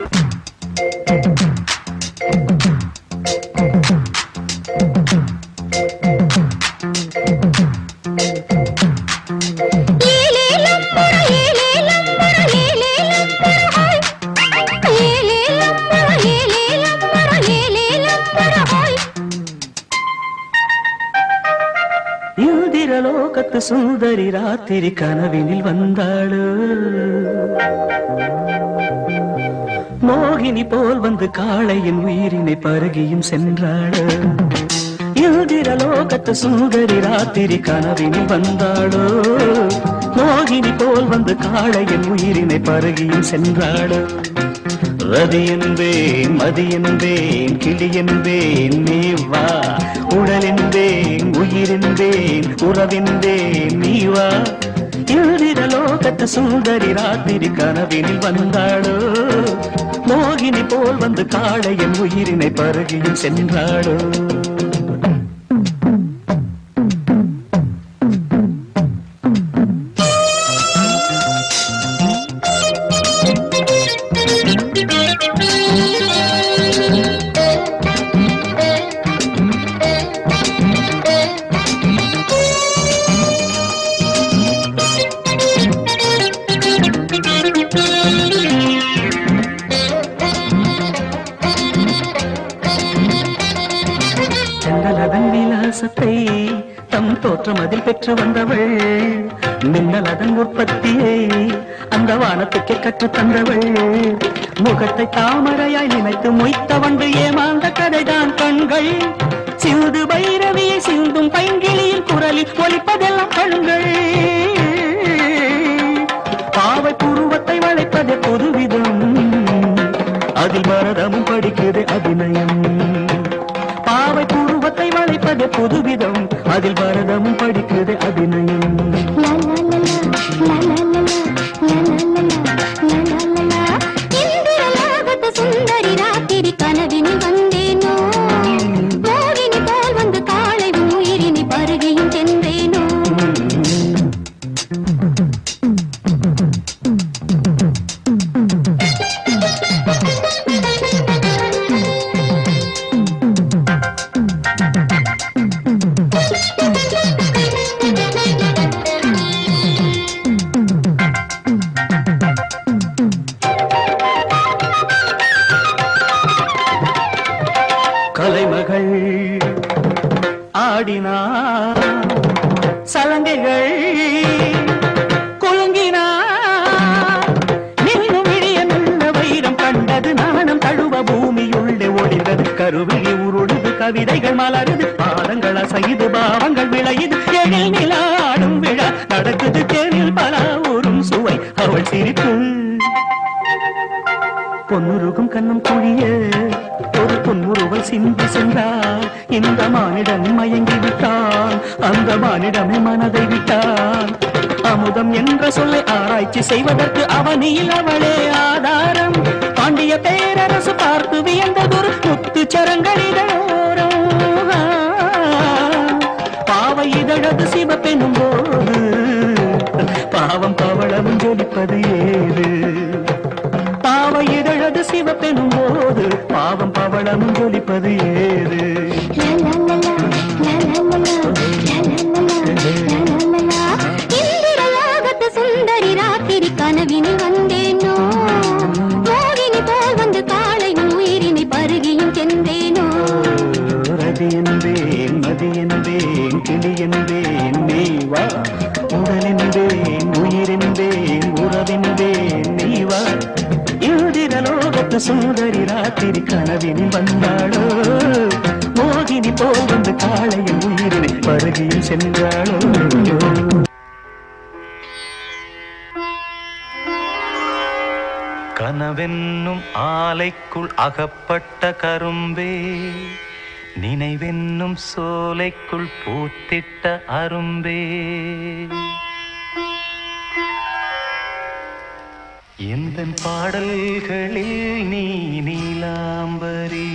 இந்திரலோகத்து சுந்தரி ராத்திரி கனவினில் வந்தாளோ மோகினி போல் வந்து காளையின் உயிரினை பருகியும் சென்றாளோ இந்திரலோகத்து சுந்தரி ராத்திரி கனவினில் வந்தாளோ மோகினி போல் வந்து காளையின் உயிரினை பருகியும் சென்றாளோ ரதி என்பேன் மதி என்பேன் கிளி என்பேன் நீ வா உடல் என்பேன் உயிர் என்பேன் உறவென்பேன் நீ வா லோகத்து சுந்தரி ராத்திரி கனவினில் வந்தாளோ மோகினி போல் வந்து காளையன் உயிரினை பருகியும் சென்றாளோ செங்கலதன் விலாசத்தை தம் தோற்றம் அதில் பெற்று வந்தவள் மின்னலதன் உற்பத்தியை அந்த வானத்துக்கே கற்றுத் தந்தவள் முகத்தை தாமரையாய் நினைத்து மொய்த்த வண்டு ஏமாந்த கதைதான் கண்கள் சிந்து பைரவியை சிந்தும் பைங்கிளியின் குரலில் ஒலிப்பதெல்லாம் கண்கள் பாவை புருவத்தை வளைப்பதே புதுவிதம் அதில் பரதமும் படிக்குது அபிநயம் பாவை புருவத்தை வளைப்பது புதுவிதம் அதில் பரதமும் படிக்குது அபிநயம் சுந்தரி ராத்திரி கனவினில் வந்தேனோ மோகினி போல் வந்து காளை உயிரினி பருகையும் சென்றேனோ கலைமகள் ஆடினார் சலங்கைகள் குலுங்கினார் மின்னும் விழிய நல்ல வைரம் கண்டது நாணம் தழுவ பூமியுள்ளே ஒளிந்தது கருவிழி உருளுது கவிதைகள் மலருது பாதங்கள் அசையுது பாவங்கள் விளையுது எழில் நிலாடும் விழா நடக்குது தேனில் பல ஊரும் சுவை அவள் சிரிப்பு பொன்னுருகும் கண்ணம் குழிய ஒரு பொன்முருவல் சிந்தி சென்றார் இந்த மானிடன் மயங்கி விட்டான் அந்த மானிடமே மனதை விட்டான் அமுதம் என்ற சொல்லை ஆராய்ச்சி செய்வதற்கு அவனியில் அவளே ஆதாரம் பாண்டிய பேரரசு பார்த்து வியந்ததொரு முத்து சரங்களிதழோரம் பாவை இதழது சிவப்பெனும் போது பாவம் பவளமும் ஜொலிப்பது ஏது பாவ இதழது சிவப்பெனும் போது பாவம் பவளமும் ஜொலிப்பது ஏது இந்திரலோகத்து சுந்தரி ராத்திரி கனவினில் வந்தேனோ மோகினி போல் வந்து காளை உயிரினை பருகியும் சென்றேனோ ரதி என்பேன் மதி என்பேன் கிளி என்பேன் நீ வா உடல் என்பேன் உயிர் என்பேன் உறவென்பேன் நீ வா இந்திரலோகத்து சுந்தரி ராத்திரி கனவினில் வந்தாளோ மோகினி போல் வந்து காளையின் உயிரினை பருகியில் சென்றாளோ கனவென்னும் ஆலைக்குள் அகப்பட்ட கரும்பே நினைவென்னும் சோலைக்குள் பூத்திட்ட அரும்பே எந்த பாடல்களில் நீ நீலாம்பரி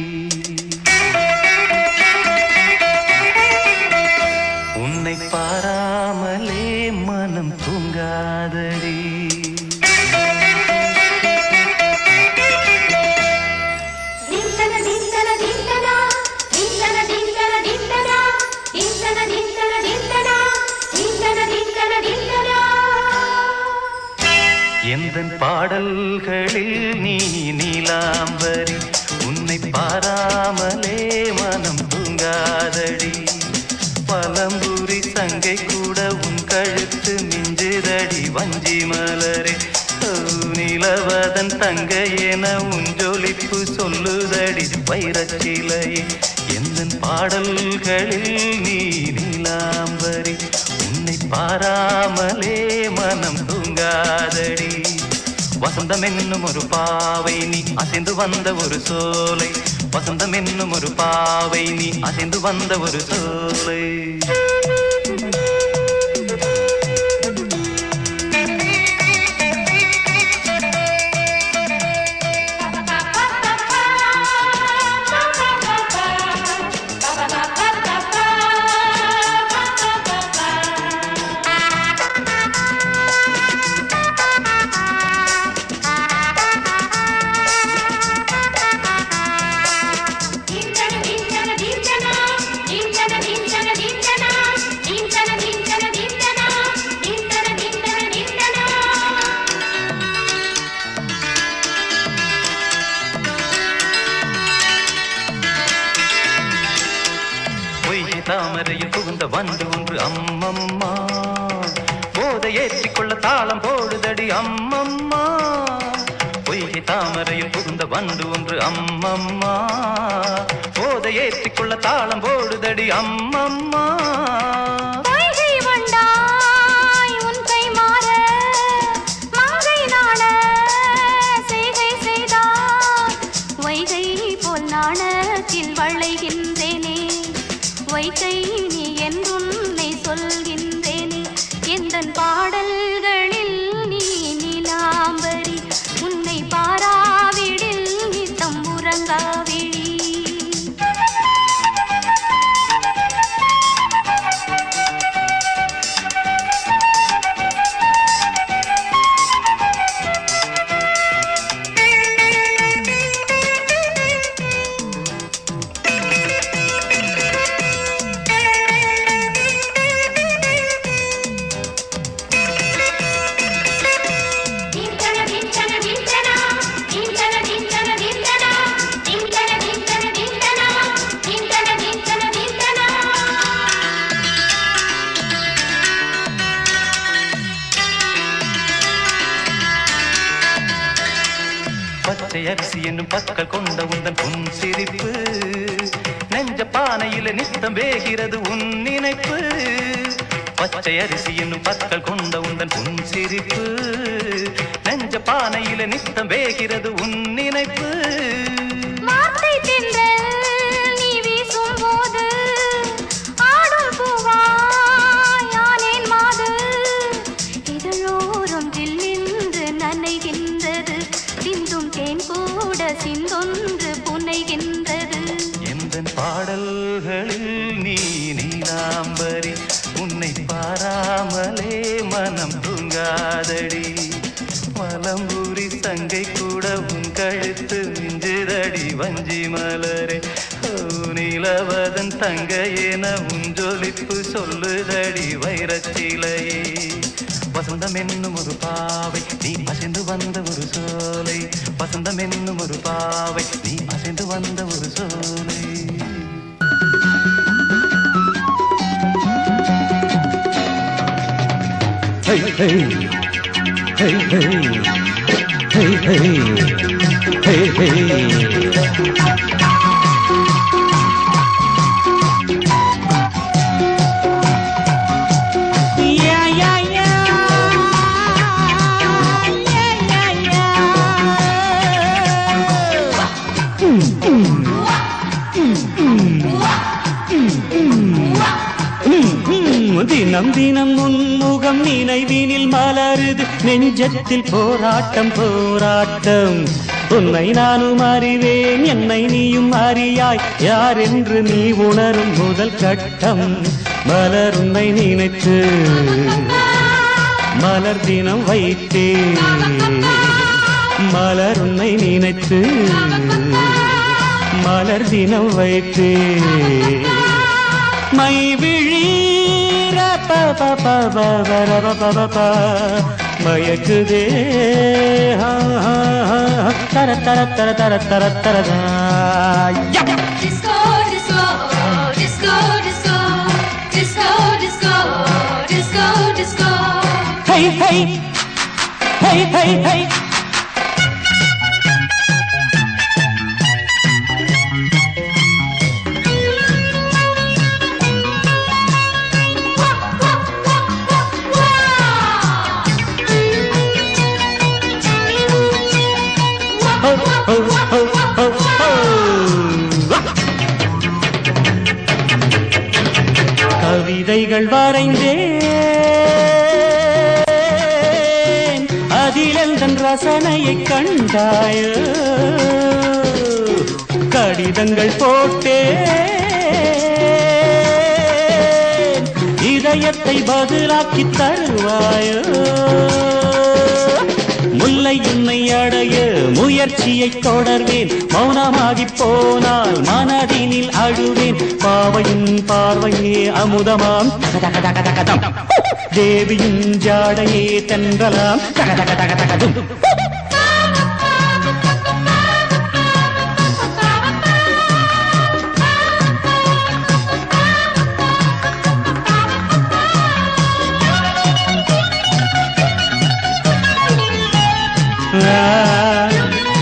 உன்னை பாராமலே மனம் தூங்காதடி நீ நீலாம்பரி உன்னை பாராமலே மனம் தூங்காதடி பலம்புரி சங்கை கூட உன் கழுத்து மிஞ்சுதடி வஞ்சி மலரே ஓ, நிலவதன் தங்க என உன் ஜொலிப்பு சொல்லுதடி வைரச்சிலையே எந்த பாடல்களில் நீ நீலாம்பரி உன்னை பாராமலே மனம் தூங்காதடி வசந்தம் என்னும் ஒரு பாவை நீ அசைந்து வந்த ஒரு சோலை வசந்தம் என்னும் ஒரு பாவை நீ அசைந்து வந்த ஒரு சோலை பொய்கை தாமரையில் புகுந்த வந்து ஒன்று அம்மம்மா போதை ஏற்றிக்கொள்ள தாளம் போடுதடி அம்மம்மா பொய்கை தாமரையில் புகுந்த வந்து ஒன்று அம்மம்மா போதை ஏற்றிக்கொள்ள தாளம் போடுதடி அம்மம்மா பொய்கை வண்டாய் உன் கை மாற மங்கை நாண செய்கை செய்தார் வைகை போல் நாணத்தில் வளைகின்றேனே வைகை நீ என்றுன்னை சொல்கின்றேனே எந்தன் பாடல்களில் நீ நீலாம்பரி உன்னை பாராவிடில் நீ தம்புரங்காவிழி பச்சை அரிசி என்னும் பற்கள் கொண்ட உந்தன் உன் சிரிப்பு நெஞ்ச பானையில நித்தம் வேகிறது உன் நினைப்பு பச்சை அரிசி என்னும் பற்கள் கொண்ட உந்தன் உன் சிரிப்பு நெஞ்ச பானையில நித்தம் வேகிறது உன் நினைப்பு வார்த்தை தென்றல் நீ வீசும்போது ஆடும் பூவாய் ஆனேன் மாது இதழோரம் ஜில்லென்று நனைகின்றது சிந்தும் தேன் கூட சிந்தொன்று புனைகின்றது எந்தன் பாடல்களில் நீ நீலாம்பரி உன்னை பாராமலே மனம் தூங்காதடி மலம்பூரி தங்கை கூட உன் கழுத்து மிஞ்சுதடி வஞ்சி மலரே ஓ, நிலவதன் தங்க என உன் ஜொலிப்பு சொல்லுதடி வைரச்சிலையே வசந்தம் என்னும் ஒரு பாவை நீ அசைந்து வந்த ஒரு சோலை வசந்தம் என்னும் ஒரு பாவை நீ அசைந்து வந்த ஒரு சோலை Hey, hey. Hey, hey. Hey, hey. Hey, hey. Yeah, yeah, yeah. Yeah, yeah, yeah. ம், தினம் தினம் உன்முகம் நினைவினில் மலருது நெஞ்சத்தில் போராட்டம் போராட்டம் உன்னை நானும் அறிவேன் என்னை நீயும் அறியாய் யார் என்று நீ உணரும் முதல் கட்டம் மலர் உன்னை நினைத்து மலர் தினம் வைத்தேன் மலர் உன்னை நினைத்து மலர் தினம் வைத்தேன் மை விழி ர ப ப ப ப ப ர ப ப ப ப. மயக்குதே ஆ, ஆ, ஆ, தர தர தர தர தர தரதா Disco, disco, disco, disco, disco, disco, disco, disco. ஹை ஹை ஹை ஹை ஹை ஹோ, ஹோ, ஹோ, ஹோ, ஹோ. கவிதைகள் வரைந்தேன் அதிலெந்தன் ரசனையை கண்டாயோ கடிதங்கள் போட்டேன் இதயத்தை பதிலாக்கி தருவாயோ முல்லை உன்னை அடைய முயற்சியை தொடர்வேன் மௌனமாகி போனால் மனதினில் அழுவேன் பாவையின் பார்வையே அமுதமாம் தக தக தக தக தம். தேவியின் ஜாடையே தென்றலாம் தக தக தக தக தும். ஆ.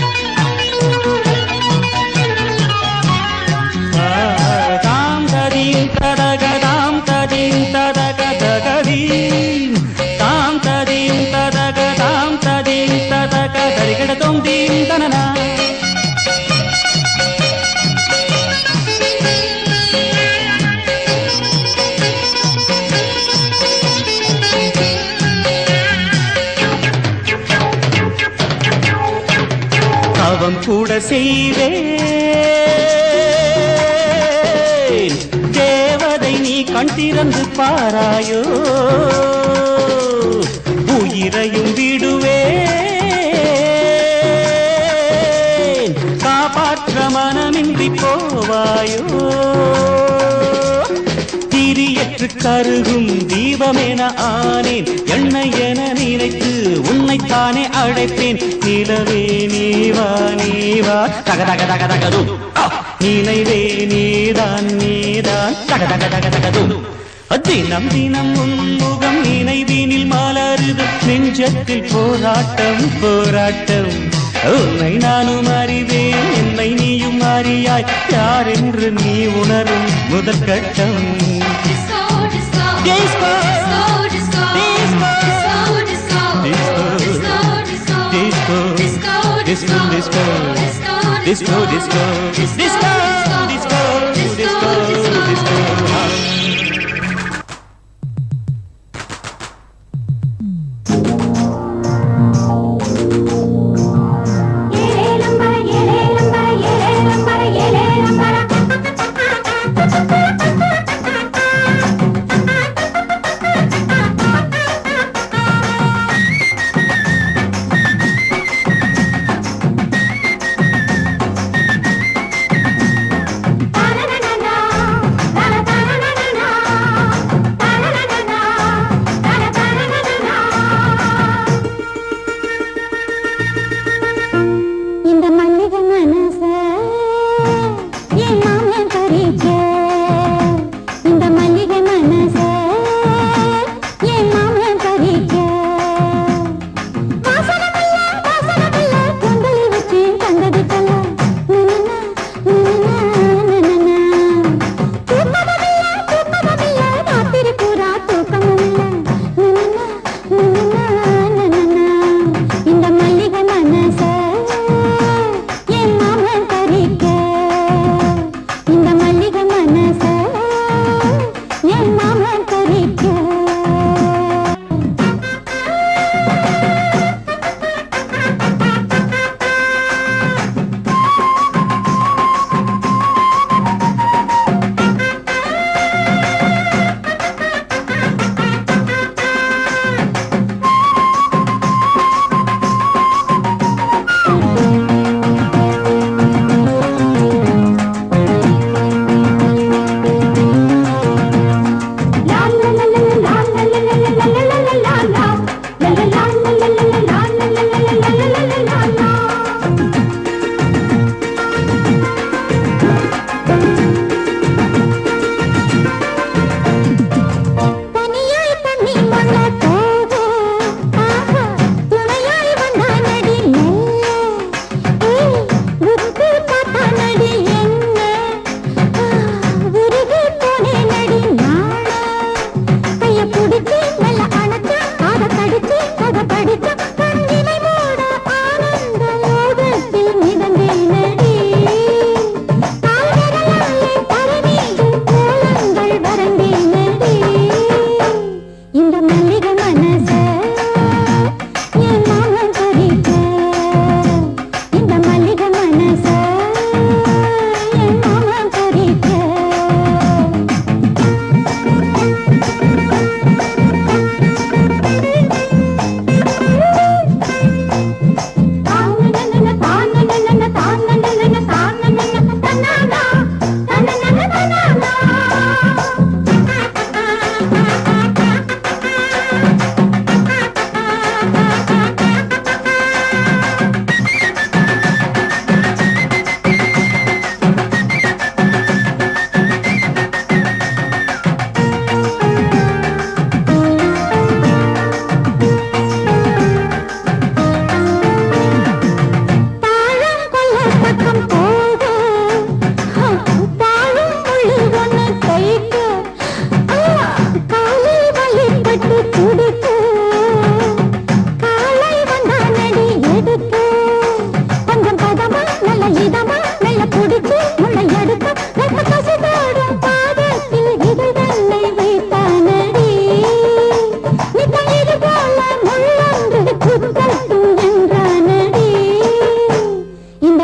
தாம் ததீம் ததக தாம் ததீம் ததக தகதீம் தாம் ததீம் ததக தாம் ததீம் ததக தரிகடதோம் தீம் தனனா அவன் கூட செய்வேன் தேவதை நீ கண் திறந்து பாராயோ உயிரையும் விடுவேன் காப்பாற்ற மனமின்றி போவாயோ திரியற்று கருகும் தீபமென ஆனேன் எண்ணெய் என நினைத்து உன்னைத்தானே அழைப்பேன் நிலவே நீவா நீவா தக தக தக தகதும் நினைவே நீதான் நீதான் தக தக தக தகதும் தினம் தினம் உன்முகம் நினைவினில் மலருது நெஞ்சத்தில் போராட்டம் போராட்டம் உன்னை நானும் அறிவேன் என்னை நீயும் அறியாய் யார் என்று நீ உணரும் முதல் கட்டம் Disco, disco, Disco. disco, disco, Disco. disco, Disco. disco, Disco. disco, Disco, disco. Disco, disco. Disco, disco, disco, disco. Na na na na na,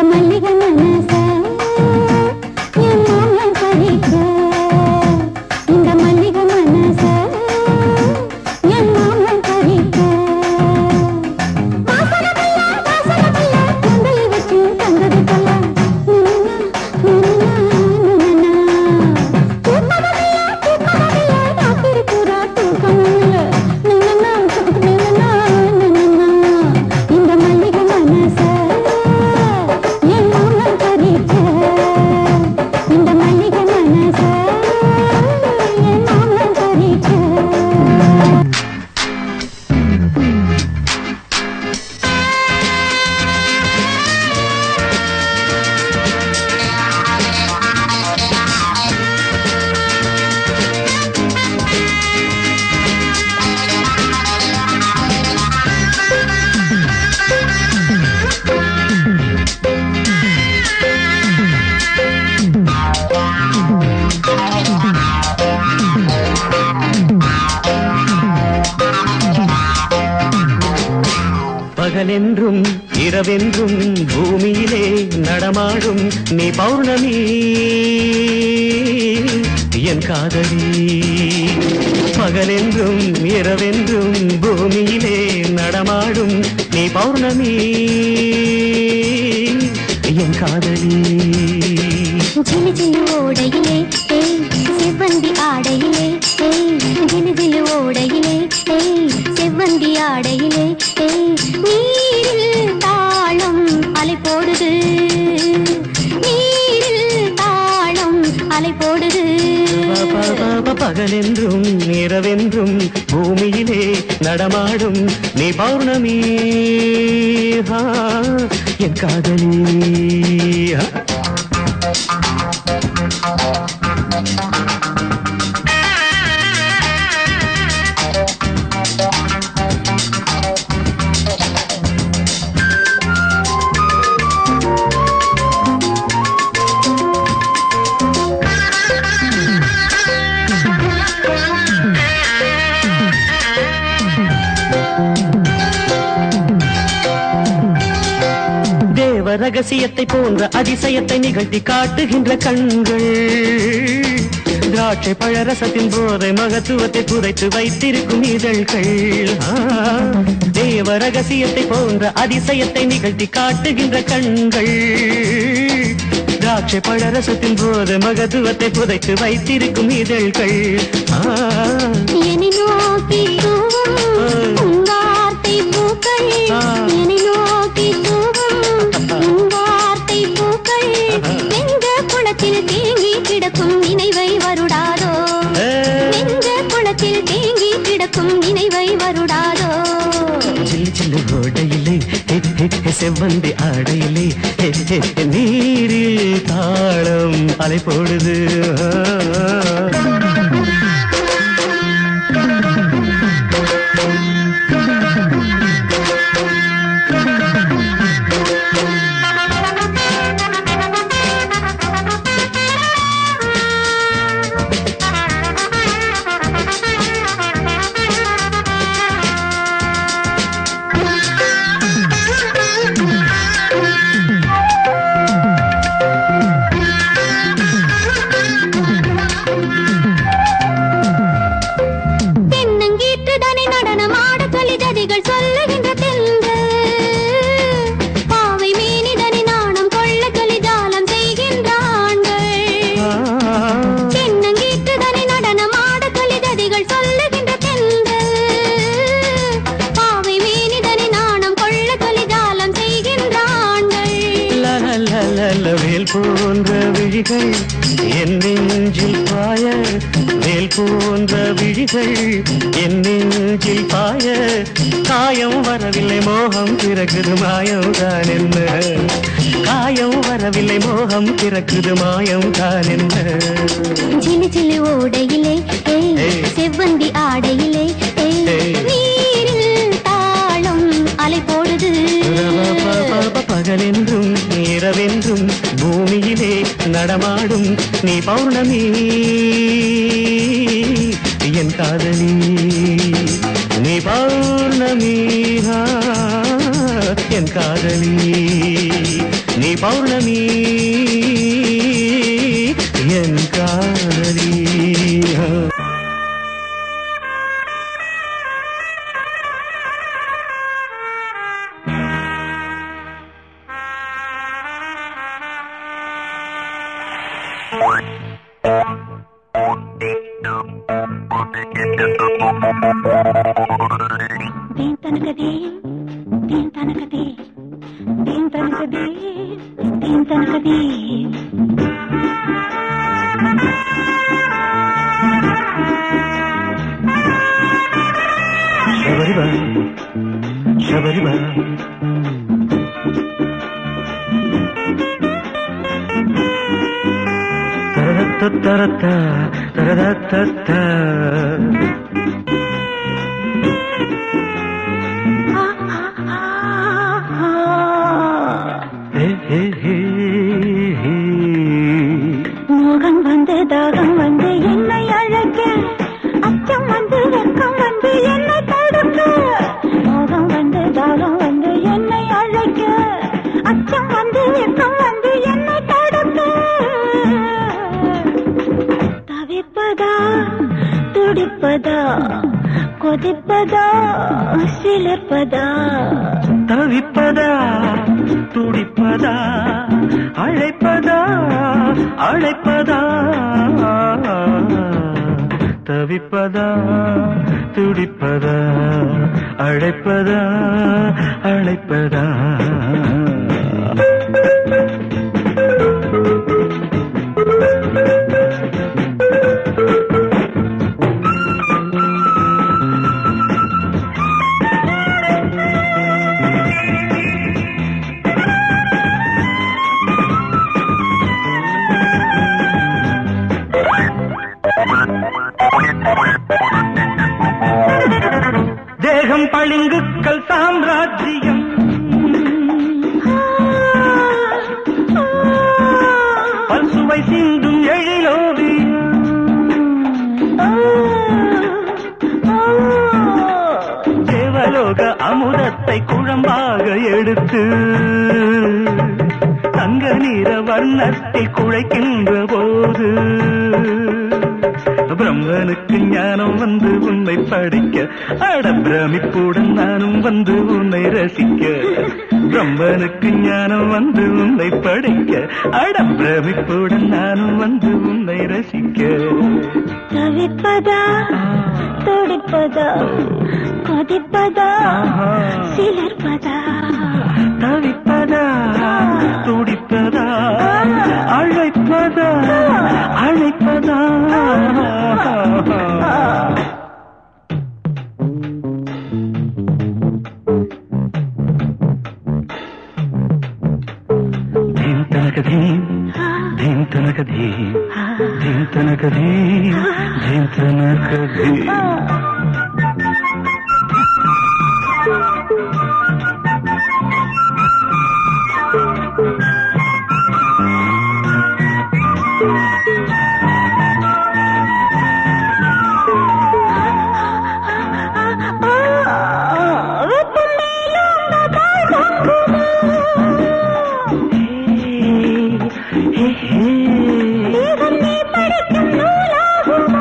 மல்லிகை மனச என் மாமன் பறிக்க இந்த மல்லிகை மனச என் மாமன் பறிக்க வாசனமல்ல வாசனமல்ல கூந்தலை வச்சு தந்தது கல்ல தூக்கமில்ல தூக்கமில்ல ராத்திரிக்குறா தூக்கமில்ல இந்த மல்லிகை மனச என் மாமன் பறிக்க இந்த மல்லிகை மனச என் மாமன் பறிக்க பகலென்றும் இரவென்றும் பூமியிலே நடமாடும் நீ பௌர்ணமி என் காதலி பகலென்றும் இரவென்றும் பூமியிலே நடமாடும் நீ பௌர்ணமி என் காதலி ஜிலு ஜிலு ஓடையிலே ஏய் செவ்வந்தி ஆடையிலே ஏய் ஜிலு ஜிலு ஓடையிலே ஏய் செவ்வந்தி ஆடையிலே ஏய் நீரில் தாளம் அலை போடுது நீரில் தாளம் அலை போடுது ப- ப- ப- ப- பகலென்றும் இரவென்றும் பூமியிலே நடமாடும் நீ பௌர்ணமி ஆ, என் காதலி ஆ. தேவ ரகசியத்தை போன்ற அதிசயத்தை நிகழ்த்தி காட்டுகின்ற கண்கள் திராட்சை பழரசத்தின் போதை மகத்துவத்தை புதைத்து வைத்திருக்கும் இதழ்கள் ஆ, தேவ ரகசியத்தை போன்ற அதிசயத்தை நிகழ்த்தி காட்டுகின்ற கண்கள் திராட்சை பழரசத்தின் போது மகத்துவத்தை புதைத்து வைத்திருக்கும் இதழ்கள் ஆ, என்னை நோக்கி தூவும் உன் வார்த்தை பூக்கள் ஆ. என்னை நோக்கி தூவும் உன் வார்த்தை பூக்கள் எங்க குளத்தில் தேங்கி கிடக்கும் நினைவை வருடாதோ ஏ. எங்க குளத்தில் தேங்கி கிடக்கும் நினைவை வருடாதோ சில்லு சில்லு ஓடையிலே ஹே, ஹே, ஹே, செவ்வந்தி ஆடையிலே ஹே, ஹே, ஹே, நீரில் தாளம் அலை போடுது ஆ. தென்னங்கீற்றுதனை நடனமாட சொல்லி ஜதிகள் சொல்லுகின்ற தென்றல் பாவை மேனிதனை நாணம் கொள்ள சொல்லி ஜாலம் செய்கின்ற ஆண்கள் ஆ. தென்னங்கீற்றுதனை நடனமாட சொல்லி ஜதிகள் சொல்லுகின்ற தென்றல் பாவை மேனிதனை நாணம் கொள்ள சொல்லி ஜாலம் செய்கின்ற ஆண்கள் லலலலல, வேல் போன்ற விழிகள் என் நெஞ்சில் பாய வேல் போன்ற விழிகள் என் நெஞ்சில் பாய காயம் வரவில்லை மோகம் பிறகுது மாயம் தான் என்ன காயம் வரவில்லை மோகம் பிறக்குது மாயம் தான் என்ன ஜிலு ஜிலு ஓடையிலே ஏய், ஏய். செவ்வந்தி ஆடையிலே ஏய், ஏய். நீரில் தாளம் அலை போடுது ப- பகலென்றும் இரவென்றும் பூமியிலே நடமாடும் நீ பௌர்ணமி என் காதலி நீ பௌர்ணமி ஆ, என் காதலி நீ பௌர்ணமி என் காதலி దీన్ తనకది దీన్ తనకది దీన్ తనకది దీన్ తనకది శబరిమ శబరిమ తరదత్త తరత తరదత్త హే హే హే హే மோகம் வந்து தாகம் வந்து என்னை அழைக்க அச்சம் வந்து வெக்கம் வந்து என்னை தடுக்க மோகம் வந்து தாகம் வந்து என்னை அழைக்க அச்சம் வந்து வெக்கம் வந்து என்னை தடுக்க தவிப்பதா துடிப்பதா கொதிப்பதா சிலிர்ப்பதா தவிப்பதா துடிப்பதா அழைப்பதா அழைப்பதா தவிப்பதா துடிப்பதா அழைப்பதா அழைப்பதா தேகம் பளிங்குக்கள் சாம்ராஜ்யம் பல்சுவை சிந்தும் எழிலோவியம் தேவலோக அமுதத்தை குழம்பாக எடுத்து தங்க நீர வர்ணத்தில் குழைக்கின்ற போது பிரம்மனுக்கு ஞானம் வந்து உன்னை படிக்க அட பிரமிப்புடன் நானும் வந்து உன்னை ரசிக்க பிரம்மனுக்கு ஞானம் வந்து உன்னை படிக்க அட பிரமிப்புடன் நானும் வந்து உன்னை ரசிக்க தவிப்பதா துடிப்பதா கொதிப்பதா சிலிர்ப்பதா தவிப்பதா துடிப்பதா அழைப்பதா அழைப்பதா ಧೀಂ ತನಕ ಧೀಂ ಧೀಂ ತನಕ ಧೀಂ ಧೀಂ ತನಕ ಧೀಂ ಧೀಂ ತನಕ ಧೀಂ வெப்பம் மேலும் தாழ்வாங்குமா ஹே ஹே தேவன் நீ படிக்கும் நூலாகுமா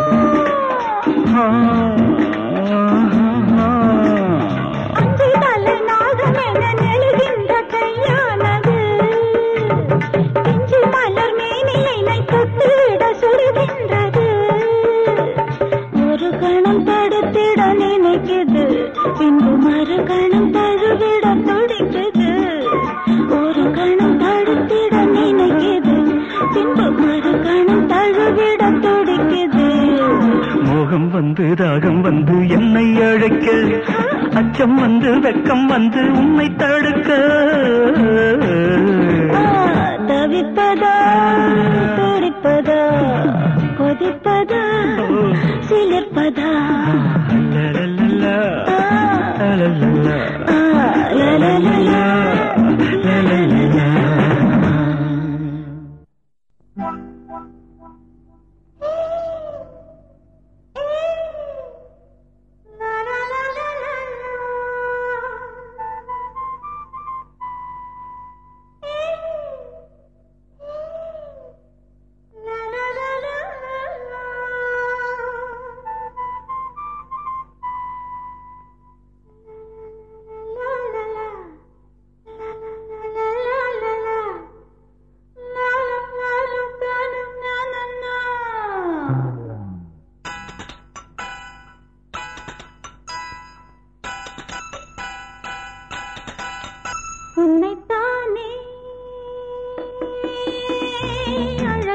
அஞ்சு தலை நாகம் என நெழுகின்ற கையானது பிஞ்சு மலர் மேனிலை தொட்டுவிட சுடுகின்றது ஒரு கணம் தடுத்திட நினைக்குது பின்பு மறு கணம் தழுவிட துடிக்குது ஒரு கணம் தடுத்திட நினைக்குது பின்பு மறு கணம் தழுவிட துடிக்குது மோகம் வந்து தாகம் வந்து என்னை அழைக்க அச்சம் வந்து வெக்கம் வந்து உன்னை தடுக்க ஆ, தவிப்பதா துடிப்பதா கொதிப்பதா சிலிர்ப்பதா லலலலா, ஆ, லலலலா, ஆ, லலலலா. லலலலா. ஆ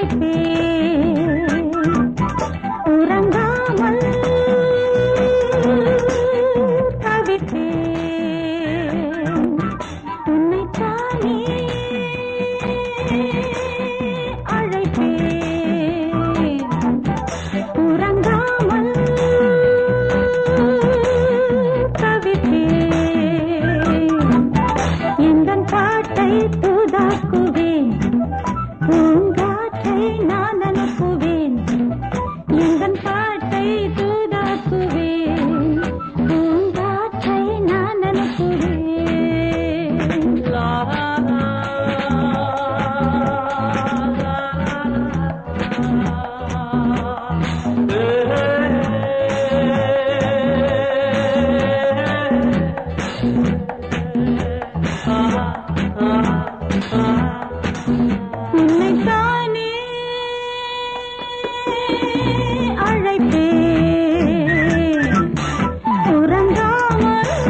அழைப்பேன் உறங்காமல் தவிப்பேன் உன்னைத்தானே அழைப்பேன் உறங்காமல் தவிப்பேன் எந்தன் பாட்டை தூதாக்குவேன் பூங்காற்றை நான் அனுப்புவேன் எந்தன் பாட்டை தூதாக்குவேன் பூங்காற்றை நான் அனுப்புவேன் உன்னைத்தானே அழைப்பேன் உறங்காமல்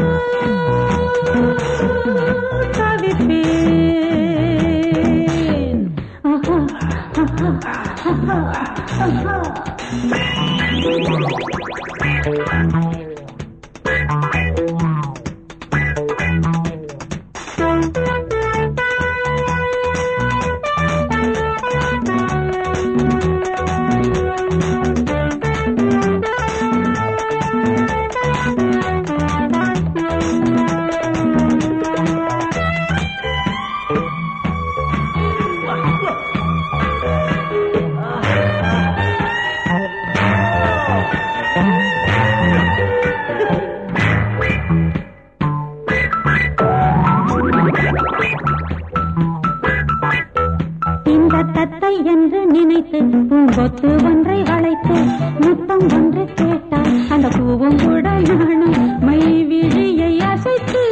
தவிப்பேன் ஆஹா, ஆஹா, ஆஹா, ஆஹா. இந்த தத்தை என்று நினைத்து பூங்கொத்து ஒன்றை வளைத்து முத்தம் ஒன்று கேட்டால் அந்த பூவும் கூட நானும் மை விழியை அசைத்து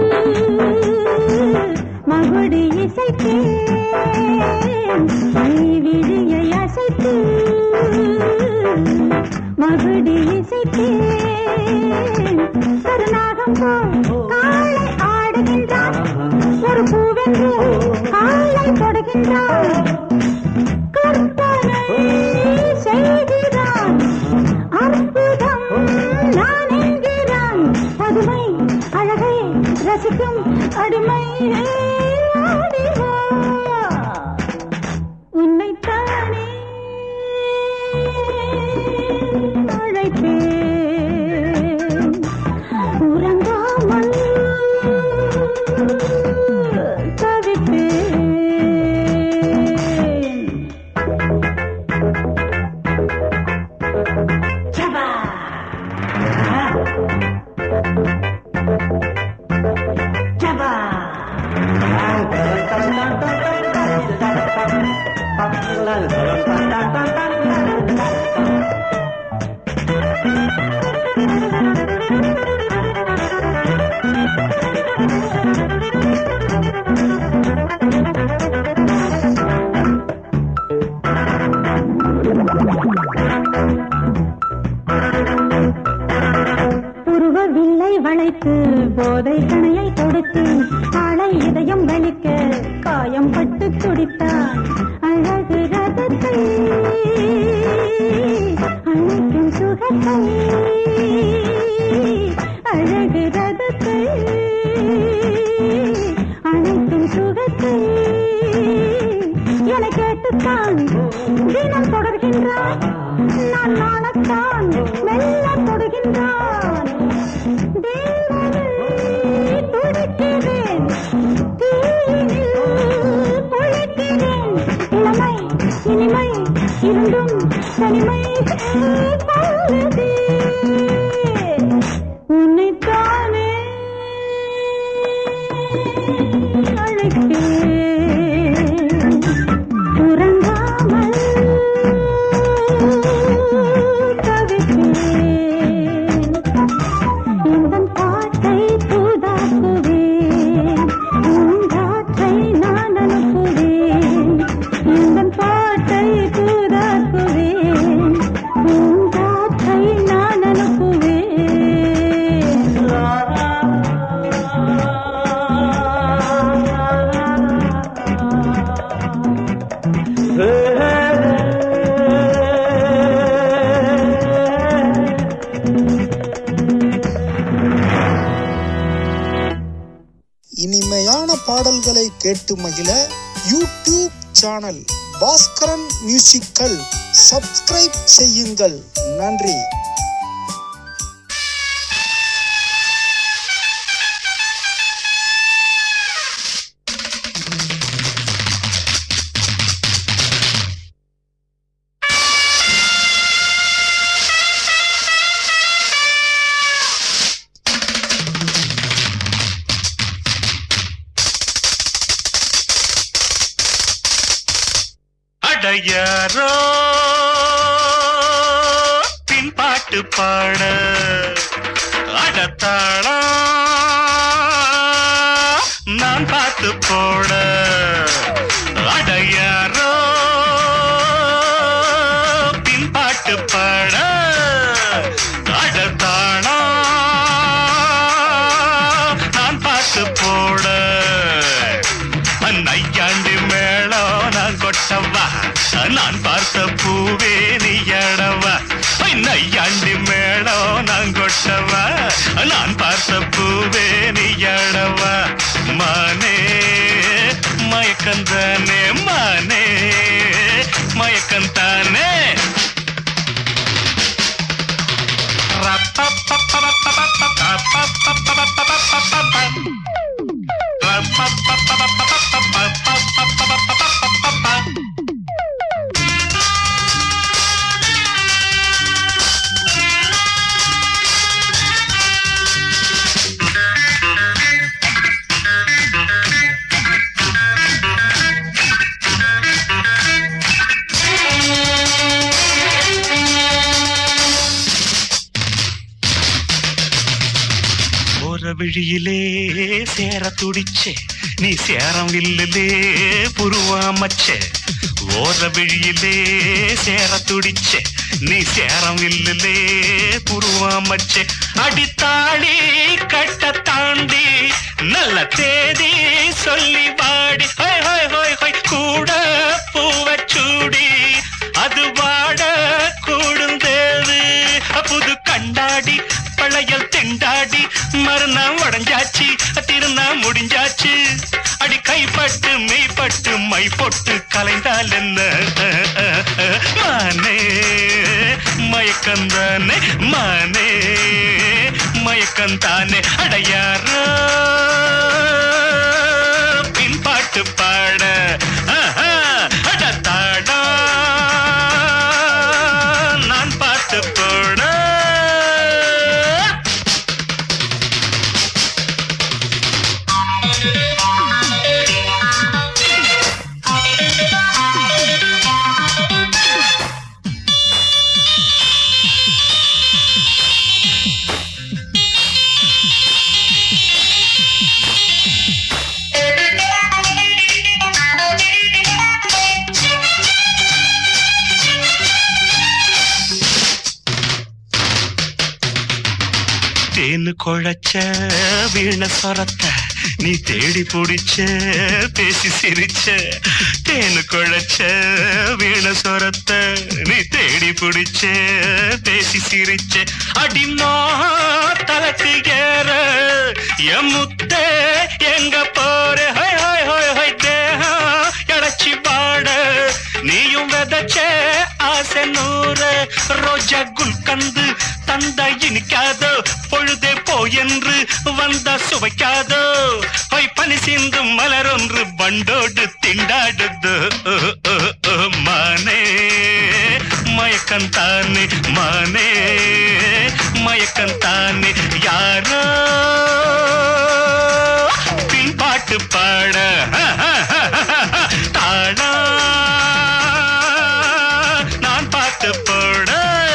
மகுடி இசைத்தேன் மை விழியை அசைத்து மகுடி இசைத்தேன் கருநாகம் போல் காலை ஆடுகின்றான் ஒரு பூவென்று காலை தொடுகின்றான் கற்பனை செய்கிறான் அற்புதம் நான் என்கிறான் பதுமை அழகை ரசிக்கும் அடிமை ஆடிவா உன்னைத்தானே அழைப்பேன் உறங்காமல் தவிப்பேன் புருவ வில்லை வளைத்து போதை கணையை கொடுத்து ஆளை இதயம் வலிக்க காயம் பட்டு துடித்தான் அழகு ரதத்தை அழைக்கும் சுகத்தை அழகு ரதத்தை அழைக்கும் சுகத்தை என கேட்டுத்தான் தினம் தொடர்கின்றான் நான் நாணத்தான் மெல்ல தொடுகின்றான் தேவனை துடிக்கிறேன் தீயினில் பொழிக்கிறேன் இளமை இனிமை இருந்தும் தனிமை போலதே உன்னைத்தானே அழைப்பேன் உறங்காமல் தவிப்பேன் எந்தன் பாட்டை தூதாக்குவேன் பூங்காற்றை நான் அனுப்புவேன் எந்தன் பாட்டை தூதாக்குவேன் பூங்காற்றை பாடல்களை கேட்டு மகிழ YouTube channel Baskaran musical subscribe செய்யுங்கள் நன்றி அடையாரோ பின்பாட்டு பாட அடத்தாளா நான் பார்த்து போட அடையாரோ பின்பாட்டு பாட அடத்தாளா நான் பார்த்து போட நையாண்டு மேளம் நான் கொட்டவா நான் பார்த்த பூவே நீ எடவா நையாண்டு மேளம் நான் கொட்டவா நான் பார்த்த பூவே நீ எடவா மானே மயக்கந்தானே மானே மயக்கந்தானே போற விழியிலே சேர துடிச்சே நீ சேரம் வில்லிலே புருவாமச்சே ஓர விழியிலே சேர துடிச்சே நீ சேரம் வில்லிலே புருவாமச்சே அடித்தாளி கட்ட தாண்டி நல்ல தேதி சொல்லி வாடி ஹோய் ஹோய் ஹோய் ஹோய் கூட பூவ சூடி அது வாட கூடுந்தேது புது கண்டாடி பழையல் தெண்டாடி மறுநாள் உடஞ்சாச்சு திருநா முடிஞ்சாச்சு அடி கைப்பட்டு மெய்ப்பட்டு மை பொட்டு கலைந்தால் என்ன மானே மயக்கந்தானே மானே மயக்கந்தானே அடையாரோ பின்பாட்டு பாட ஆஹா, அடத்தாடா நான் பார்த்து போட தேனு குழைச்ச வீண சொரத்த நீ தேடி பிடிச்ச பேசி சிரிச்ச தேனு குழைச்ச வீண சொரத்த நீ தேடி பிடிச்ச பேசி சிரிச்ச அடிமா தலக்கு ஏற என் முத்தே எங்க போற ஹோய் ஹோய் ஹோய் ஹோய் தேகம் இழைச்சி பாட நீயும் விதைச்ச ஆசை நூறு ரோஜா குல்கந்து தந்த இனிக்காதோ பொழுதே போ என்று வந்த சுவைக்காதோ பொய் பனி சிந்தும் மலரொன்று பண்டோடு திண்டாடுது மானே மயக்கந்தானே மானே மயக்கந்தானே யாரோ பின்பாட்டு பாட தாடா நான் பாட்டு போட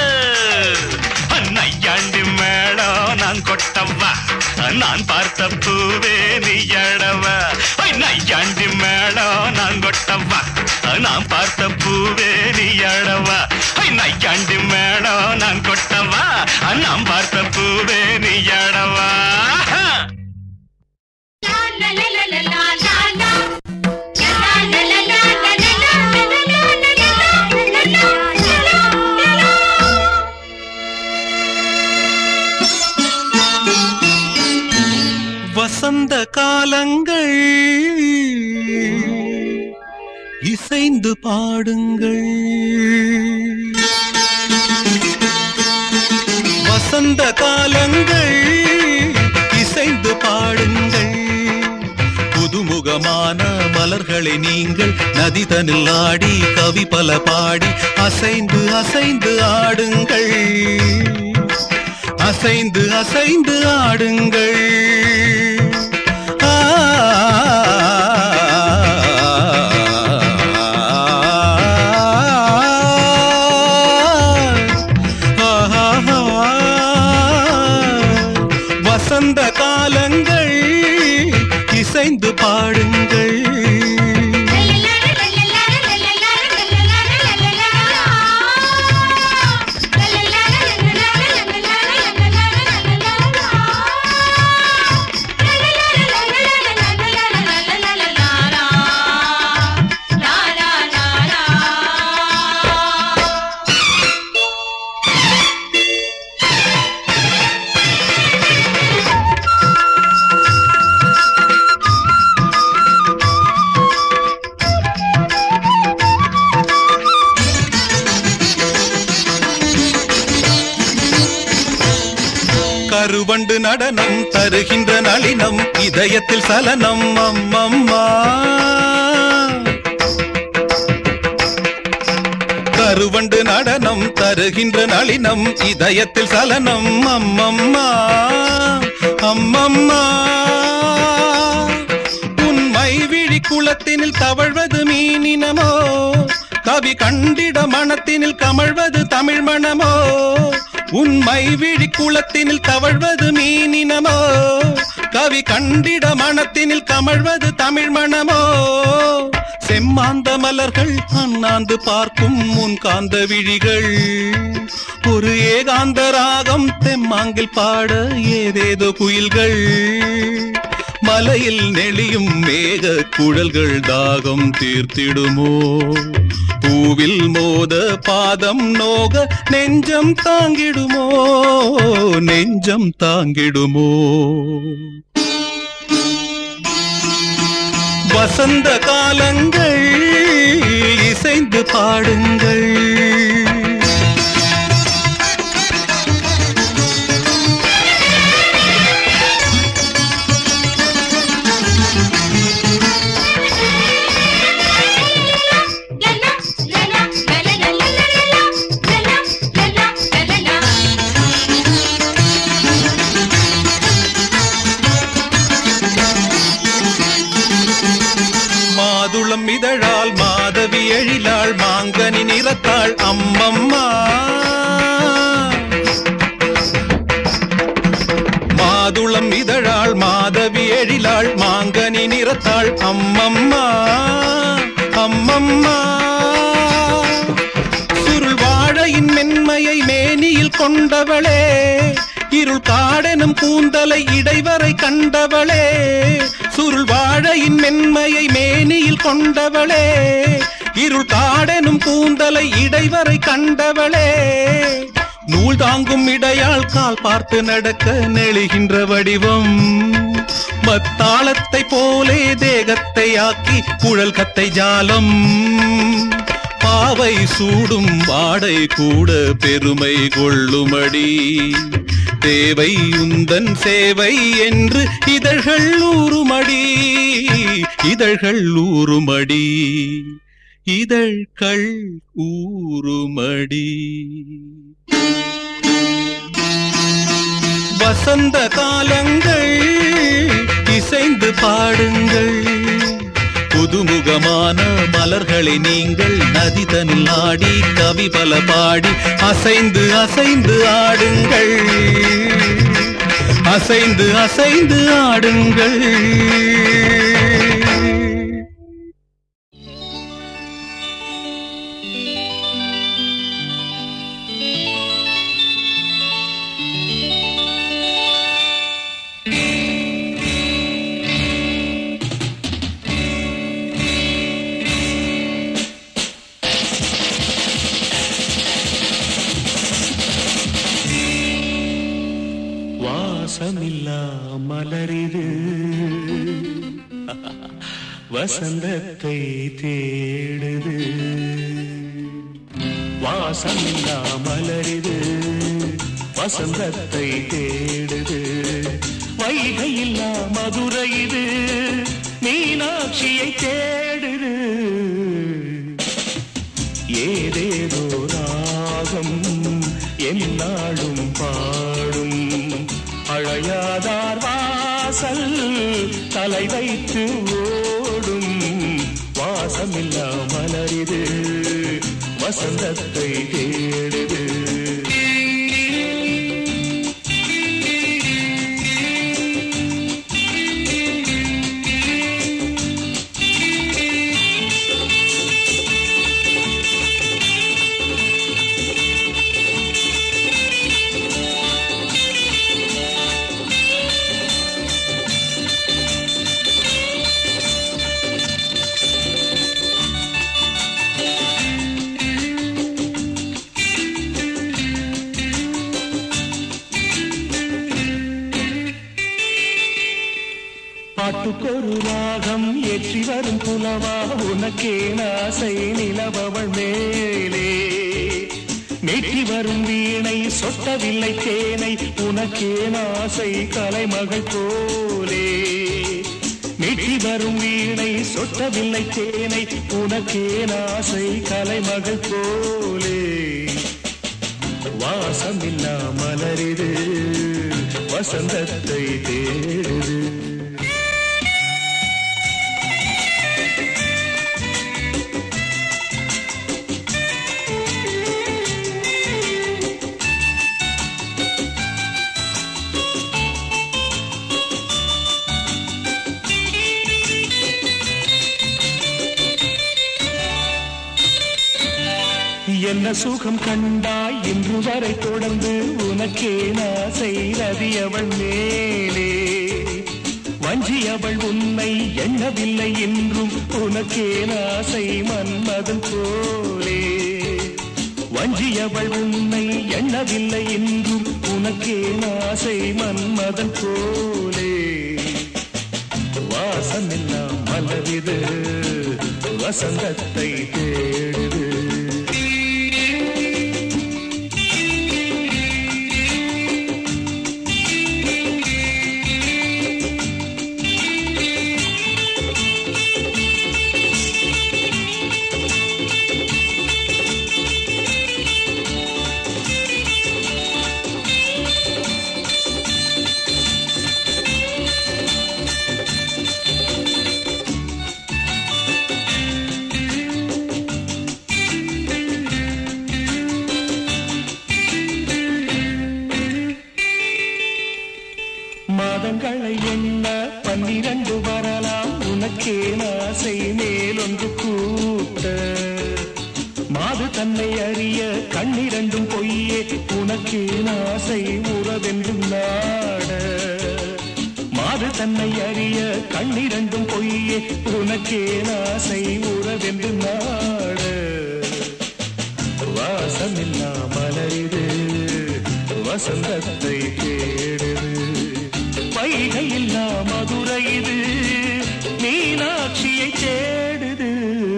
நையாண்டி மேளம் நான் கொட்டவா நான் பார்த்த பூவே நீ எடவா நையாண்டி மேளம் நான் கொட்டவா நான் பார்த்த பூவே நீ எடவா நையாண்டி மேளம் நான் கொட்டவா நான் பார்த்த பூவே நீ எடவா La la la la la la la. La la la la la la la la la la la la la la la la la. வசந்த காலங்கள் இசைந்து பாடுங்கள் வசந்த காலங்கள் இசைந்து பாடுங்கள் புதுமுகமான மலர்களை நீங்கள் நதிதனில் ஆடி கவி பல பாடி அசைந்து அசைந்து ஆடுங்கள் அசைந்து அசைந்து ஆடுங்கள் ஆ வசந்த காலங்கள் இசைந்து பாடுங்கள் கருவண்டு நடனம் தருகின்ற நளினம் இதயத்தில் சலனம் அம்மம்மா கருவண்டு நடனம் தருகின்ற நளினம் இதயத்தில் சலனம் அம்மம்மா அம்மம்மா உண்மை விழி குளத்தினில் தவழ்வது மீனினமோ கவி கண்டிட மனத்தினில் கமழ்வது தமிழ் மணமோ உண்மை விழி குளத்தினில் தவழ்வது மீனினமோ கவி கண்டிட மனத்தினில் கமழ்வது தமிழ் மணமோ செம்மாந்த மலர்கள் அண்ணாந்து பார்க்கும் முன் காந்த விழிகள் ஒரு ஏகாந்த ராகம் தெம்மாங்கில் பாட ஏதேதோ குயில்கள் மலையில் நெளியும் மேக குழல்கள் தாகம் தீர்த்திடுமோ பூவில் மோத பாதம் நோக நெஞ்சம் தாங்கிடுமோ நெஞ்சம் தாங்கிடுமோ வசந்த காலங்கள் இசைந்து பாடுங்கள் மாதுளம் இதழால் மாதவி எழிலாள் மாங்கனி நிறத்தாள் அம்மம்மா மாதுளம் இதழாள் மாதவி எழிலாள் மாங்கனி நிறத்தாள் அம்மம்மா அம்மம்மா சுருள் வாழையின் மென்மையை மேனியில் கொண்டவளே இருள் காடெனும் கூந்தலை இடைவரை கண்டவளே சுருள் வாழையின் மென்மையை மேனியில் கொண்டவளே இருள் காடெனும் கூந்தலை இடைவரை கண்டவளே நூல் தாங்கும் இடையால் கால் பார்த்து நடக்க நெளிகின்ற வடிவம் மத்தாளத்தை போலே தேகத்தை ஆக்கி குழல் கத்தை ஜாலம் பாவை சூடும் வாடை கூட பெருமை கொள்ளுமடி தேவை உந்தன் சேவை என்று இதழ்கள் ஊறுமடி இதழ்கள் ஊறுமடி இதழ்கள் ஊறுமடி வசந்த காலங்கள் இசைந்து பாடுங்கள் புதுமுகமான மலர்களை நீங்கள் நதிதனில் ஆடி கவி பல பாடி அசைந்து அசைந்து ஆடுங்கள் அசைந்து அசைந்து ஆடுங்கள் வாசமில்லா மலரிது வசந்தத்தை தேடுது வாசமில்லா மலரிது வசந்தத்தை தேடுது வைகையில்லா மதுரை இது மீனாட்சியை தேடுது ஏதேதோ ராகம் என்னாலும் பாடும் அழையாதார் வாசல் தலை வைத்து ஓடும் வாசமில்லா மலரிது வசந்தத்தை தேடுது பாட்டுக்கொரு ராகம் ஏற்றி வரும் புலவா உனக்கே நாசை நிலவவள் மேலே மேற்றி வரும் வீணை சொட்டவில்லை தேனை உனக்கே நாசை கலைமகள் போலே மீட்டி வரும் வீணை சொட்டவில்லை தேனை உனக்கே நாசை கலைமகள் போலே வாசமில்லா மலரிது வசந்தத்தை தேடுது என்ன சுகம் கண்டாய் இன்று வரை தொடர்ந்து உனக்கே நாசை ரதியவள் மேலே வஞ்சியவள் உன்னை எண்ணவில்லை என்றும் உனக்கே நாசை மன்மதன் போலே வஞ்சியவள் உன்னை எண்ணவில்லை என்றும் உனக்கே நாசை மன்மதன் போலே வாசமெல்லாம் மலரிது வசந்தத்தை தேடுது மாதங்களை எண்ண பன்னிரண்டு வரலாம் உனக்கே நாசை மேலொன்று கூட்ட மாது தன்னை அறிய கண்ணிரண்டும் பொய்யே உனக்கே நாசை உறவென்றும் நாட மாது தன்னை அறிய கண்ணிரண்டும் பொய்யே உனக்கே நாசை உறவென்று நாட வாசமில்லா மலரிது வசந்தத்தை தேடுது வைகையில்லா மதுரை இது மீனாட்சியை தேடுது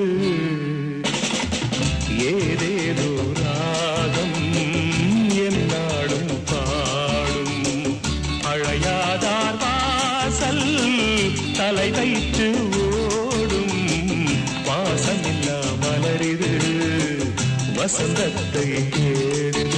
ஏதேதோ ராகம் என்னாடும் பாடும் அழையாதார் வாசல் தலை வைத்து ஓடும் வாசமில்லா மலரிது வசந்தத்தை தேடுது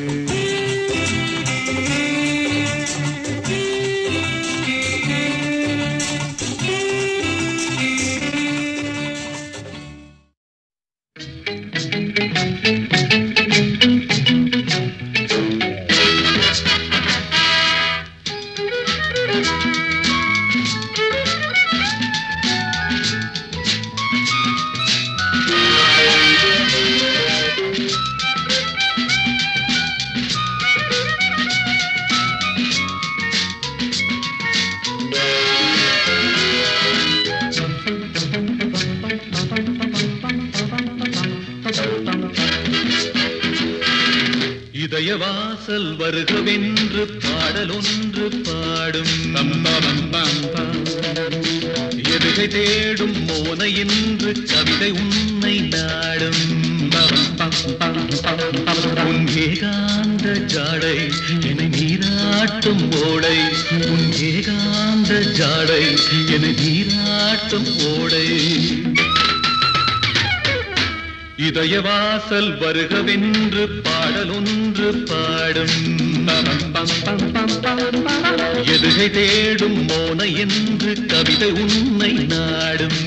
இதய வாசல் வருகவென்று பாடல் ஒன்று பாடும் எதுக எதுகை தேடும் மோன என்று கவிதை உன்னை நாடும் உன் ஏகாந்த ஜாடை என்னை நீராட்டும் ஓடை உன் ஏகாந்த ஜாடை என்னை நீராட்டும் ஓடை இதய வாசல் வருகவென்று பாடலொன்று பாடும் எதுகை தேடும் மோன என்று கவிதை உன்னை நாடும்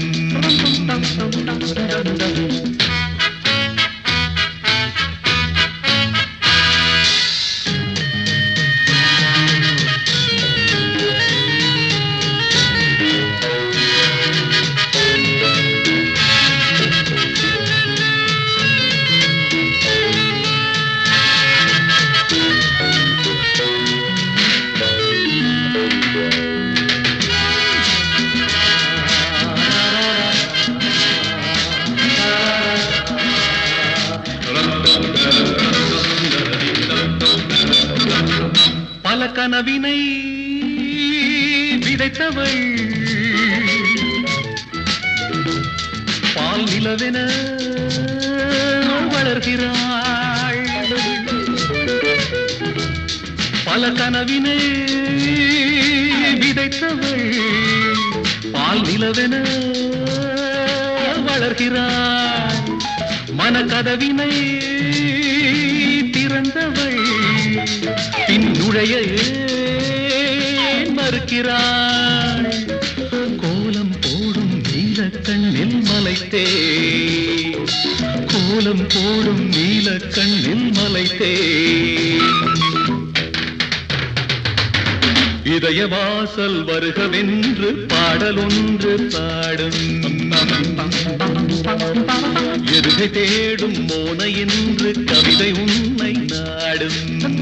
பல கனவினை விதைத்தவள் பால் நிலவென வளர்கிறாள் பல கனவினை விதைத்தவள் பால் நிலவென வளர்கிறாள் மனக்கதவினை திறந்தவள் பின் நுழைய ஏன் மறுக்கிறாள் கோலம் போடும் நீல கண்ணில் மலைத்தே கோலம் போடும் நீல கண்ணில் மலைத்தே இதய வாசல் வருகவென்று பாடலொன்று பாடும் எதுகை தேடும் மோன என்று கவிதை உன்னை நாடும்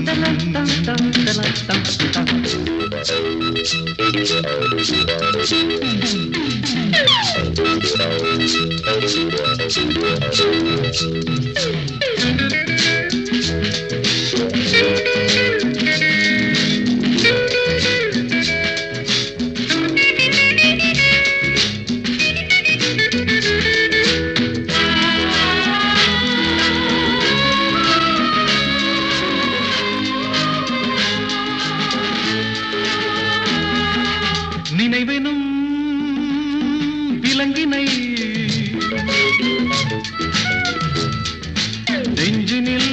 நினைவெனும் விலங்கினை நெஞ்சினில்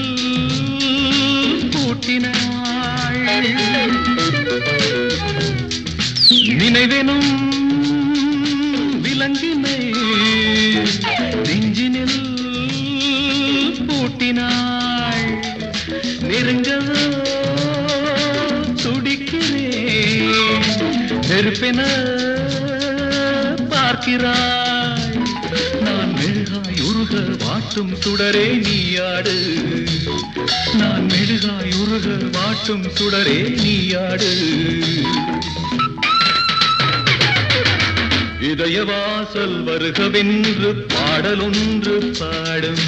பூட்டினாள் நினைவெனும் விலங்கினை நெஞ்சினில் பூட்டினாள் நெருங்கவோ துடிக்கிறேன் நெருப்பென பார்க்கிறாய் நான் மெழுகாய் உருக வாட்டும் சுடரே நீயாடு நான் மெழுகாய் உருக வாட்டும் சுடரே நீயாடு இதய வாசல் வருகவென்று பாடலொன்று பாடும்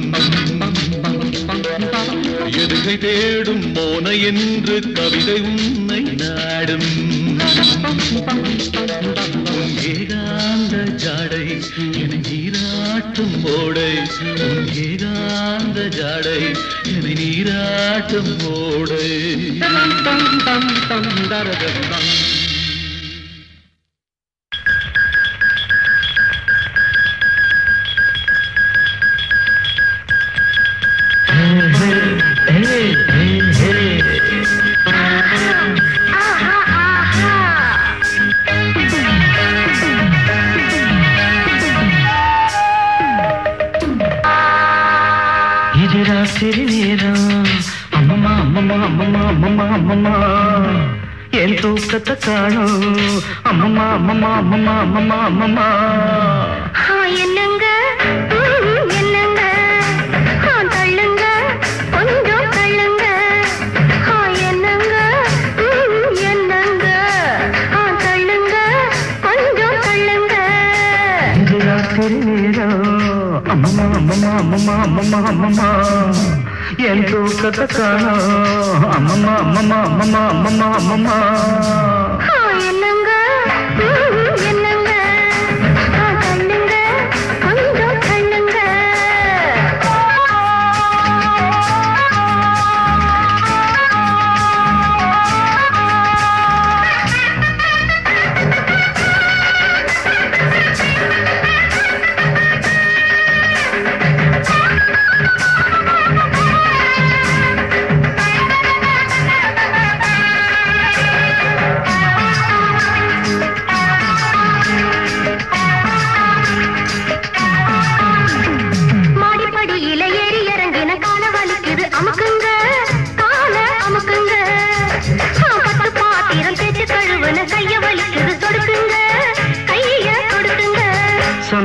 எதுகை தேடும் மோன என்று கவிதை உன்னை நாடும் உன் ஏகாந்த ஜாடை என நீராட்டும் ஓடை உன் ஏகாந்த ஜாடை என நீராட்டும் ஓடை இது ராத்திரி நேரம் அம்மம்மா அம்மம்மா அம்மம்மா அம்மம்மா அம்மம்மா என் தூக்கத்தை காணும் அம்மம்மா அம்மம்மா அம்மம்மா அம்மம்மா அம்மம்மா ஆ, என்னங்க ம், என்னங்க ஆ, தள்ளுங்க கொஞ்சம் தள்ளுங்க ஆ, என்னங்க ம், என்னங்க ஆ, தள்ளுங்க கொஞ்சம் தள்ளுங்க இது ராத்திரி நேரம் அம்மம்மா அம்மம்மா அம்மம்மா அம்மம்மா அம்மம்மா என் தூக்கத்தை காணும் அம்மம்மா அம்மம்மா அம்மம்மா அம்மம்மா அம்மம்மா ஆ, என்னங்க ம், என்னங்க ஆ,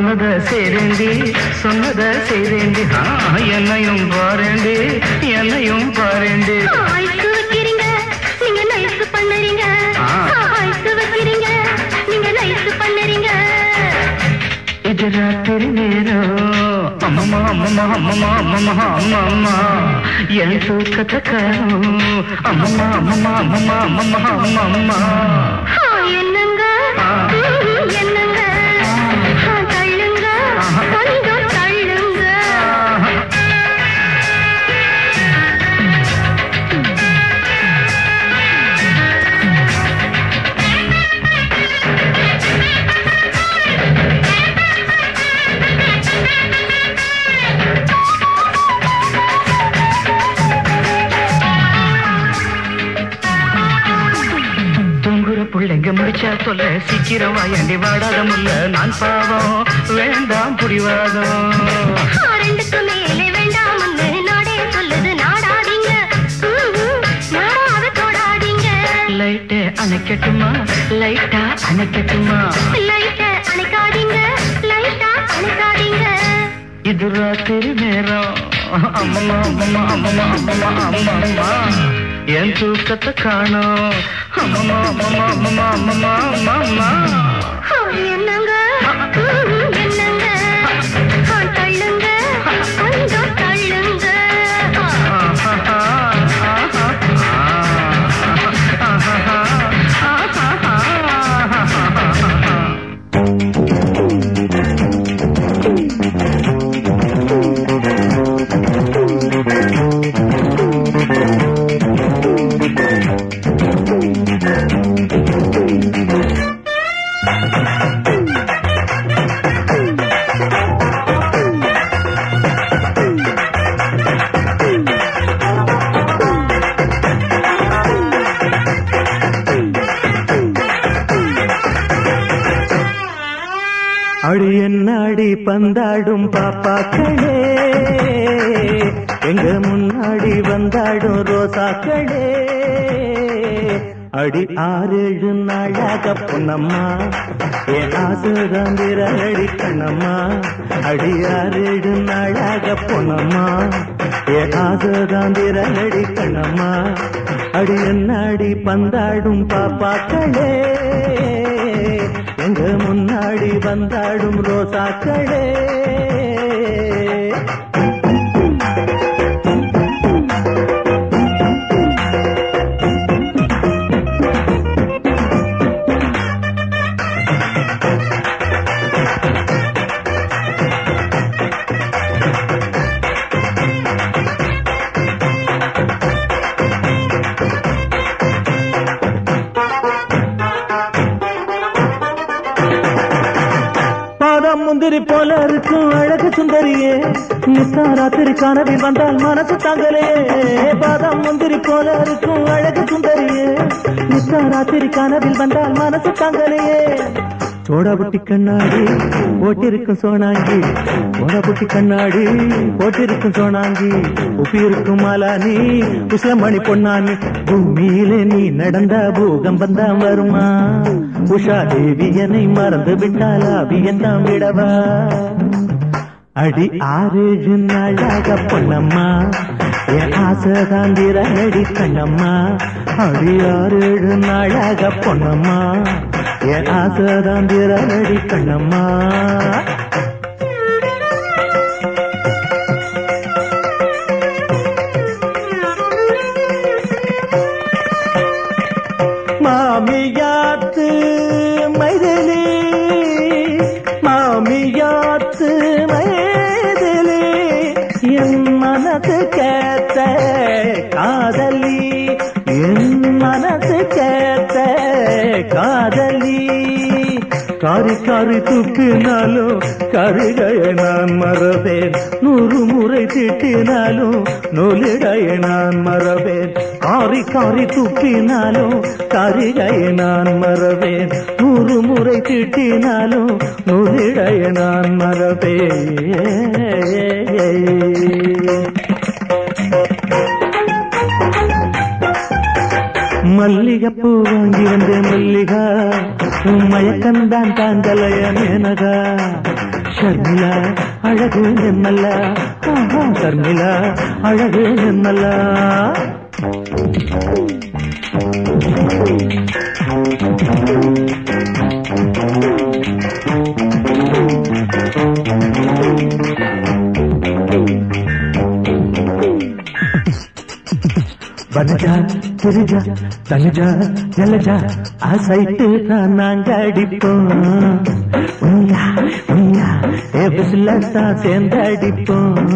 சொன்னத செய்தேண்டி சொன்னத செய்தேண்டி ஆ, என்னையும் பாரேண்டி என்னையும் பாரேண்டி ஐஸ் வைக்கிறீங்க நீங்க நைஸ் பண்ணுறீங்க ஆ. ஐஸ் வைக்கிறீங்க நீங்க நைஸ் பண்ணுறீங்க இது ராத்திரி நேரம் அம்மம்மா அம்மம்மா அம்மம்மா அம்மம்மா அம்மம்மா என் தூக்கத்தை காணும் அம்மம்மா அம்மம்மா அம்மம்மா அம்மம்மா அம்மம்மா ஆ, என்னங்க ம், என்னங்க ஆ, தள்ளுங்க கொஞ்சம் தள்ளுங்க தூங்குற பிள்ளைங்க முடிச்சா சொல்ல சீக்கிரம் வாயண்டி வாடாத முல்ல நான் பாவம் வேண்டாம் புடிவாதம் ஆ, ரெண்டுக்கு மேலே வேண்டாம்னு நாடே சொல்லுது நாடாதீங்க ம், ம், நாடாத தொடாதீங்க லைட்டே அணைக்கட்டுமா லைட்டா அணைக்கட்டுமா லைட்ட அணைக்காதீங்க லைட்டா அணைக்காதீங்க இது ராத்திரி நேரம் அம்மம்மா அம்மம்மா அம்மம்மா அம்மம்மா அம்மம்மா என் தூக்கத்தை காணோம் அம்மம்மா அம்மம்மா அம்மம்மா அம்மம்மா அம்மம்மா ஆ, என்னங்க ம், என்னங்க ஆ, தள்ளுங்க கொஞ்சம் தள்ளுங்க அடி என்னாடி பந்தாடும் பாப்பாக்களே எங்க முன்னாடி வந்தாடும் ரோசாக்களே அடி ஆறேழு நாளாக பொன்னம்மா என் ஆசுராந்திர அடி கண்ணம்மா அடி ஆறேழு நாளாக பொன்னம்மா என் ஆசுராந்திர அடி கண்ணம்மா அடி என்னாடி பந்தாடும் பாப்பாக்களே எங்க முன்னாடி வந்தாடும் ரோசாக்களே பாதாம் முந்திரி போல இருக்கும் அழகு சுந்தரியே நித்தா ராத்திரி கனவில் வந்தால் மனசு தாங்கலே பாதாம் முந்திரி போல இருக்கும் அழகு சுந்தரியே நித்தா ராத்திரி கனவில் வந்தால் மனசு தாங்கலையே சோடாபுட்டி கண்ணாடி போட்டிருக்கும் சோனாங்கி சோடாபுட்டி கண்ணாடி போட்டிருக்கும் சோனாங்கி உப்பி இருக்கும் மாலானி உசமணி பொன்னானி பூமியிலே நீ நடந்த பூகம்பம் தான் வருமா உஷா தேவி என்னை மறந்து விட்டால் அபியந்தான் விடவா அடி ஆறேழு நாளாக பொன்னம்மா என் ஆசைதாந்திர அடி கண்ணம்மா அடி ஆறேழு நாளாக பொன்னம்மா என் ஆசைதாந்திர அடி கண்ணம்மா மாமியாத்து மைதிலி மாமியாத்து மைதிலி என் மனசு கேத்த காதலி என் மனசு கேத்த காதலி காரி காரி துப்பினாலும் கருகைய நான் மறவேன் நூறு முறை திட்டினாலும் நூலிடைய நான் மறவேன் காரி காரி துப்பினாலும் கருகைய நான் மறவேன் நூறு முறை திட்டினாலும் நூலிடைய நான் மறவேன் மல்லிகைப்பூ வாங்கி வந்தேன் மல்லிகா உன் மயக்கம்தான் தாங்கலைய மேனகா ஷர்மிளா அழகு என்னல்ல ஆஹா, ஷர்மிளா அழகு என்னல்ல வனஜா கிரிஜா தனுஜா ஜலஜா ஆசைட்டு தான் நாங்க அடிப்போம் உய்யா உய்யா ஏ பிசில தான் சேர்ந்து அடிப்போம்